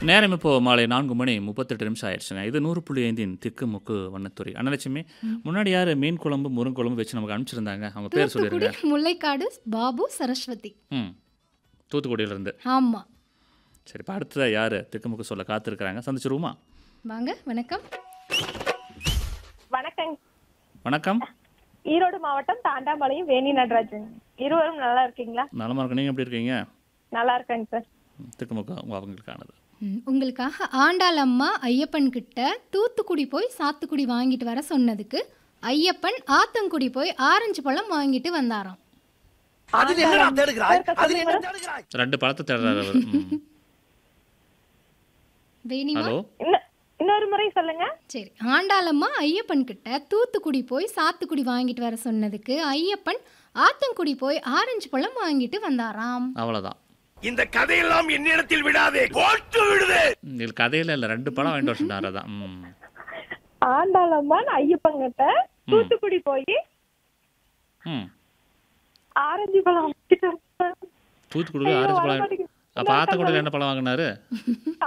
நேரம் இப்போ மாலை நான்கு மணி முப்பத்தெட்டு நிமிஷம் ஆயிடுச்சுங்க இது நூறு புள்ளி ஐந்தின் திக்கு முக்கு வண்ணத்துறை அன்னலட்சுமி முன்னாடி யார் மீன் குழம்பு முருங்குழம்பு வச்சு நமக்கு அனுப்பிச்சிருந்தாங்க அவங்க பேர் தூத்துக்குடி சொல்லிடுங்க முல்லைக்காடு பாபு சரஸ்வதி ம் தூத்துக்குடியிலேருந்து ஆமா சரி இப்போ அடுத்ததாக யார் திக்குமுக்கு சொல்ல காத்திருக்கிறாங்க சந்திச்சிருவோமா வாங்க வணக்கம் வணக்கம் வணக்கம் ஈரோடு மாவட்டம் தாண்டாமலையும் வேணி நடராஜன் இருவரும் நல்லா இருக்கீங்களா நலமா இருக்கு நீங்கள் எப்படி இருக்கீங்க நல்லா இருக்கேங்க சார் திக்குமுக்கு அவங்க அவங்களுக்கானது ம், உங்களுக்காக ஆண்டாள் அம்மா ஐயப்பன் கிட்ட தூத்துக்குடி போய் சாத்துக்குடி வாங்கிட்டு வர சொன்னதுக்கு ஐயப்பன் ஆத்தங்குடி போய் ஆரஞ்சு பழம் வாங்கிட்டு வந்தாராம் அதில் என்னடா தேடுகிறாய் அதில் என்ன தேடுகிறாய் ரெண்டு பழத்தை தேடுறாரு அவர் ம். வேணிமா ஹலோ இன்ன- இன்னொரு முறை சொல்லுங்க சரி ஆண்டாளம்மா ஐயப்பன் கிட்ட தூத்துக்குடி போய் சாத்துக்குடி வாங்கிட்டு வர சொன்னதுக்கு ஐயப்பன் ஆத்தங்குடி போய் ஆரஞ்சு பழம் வாங்கிட்டு வந்தாராம் அவ்வளோதான் இந்த கதையெல்லாம் என்னிடத்தில் விடாதே போட்டு விடுதே இது கதையில் இல்லை ரெண்டு பழம் வாங்கிட்டு வர சொன்னார் அதான் ம் ஆண்டாளம்மான் ஐயப்பங்கிட்ட தூத்துக்குடி போய் ம் ஆரஞ்சு பழம் வாங்கிட்டு வந்தார். தூத்துக்குடியில் ஆரஞ்சு பழம் வரமாட்டேங்குது. அப்போ ஆத்தக்குடியில் என்ன பழம் வாங்கினாரு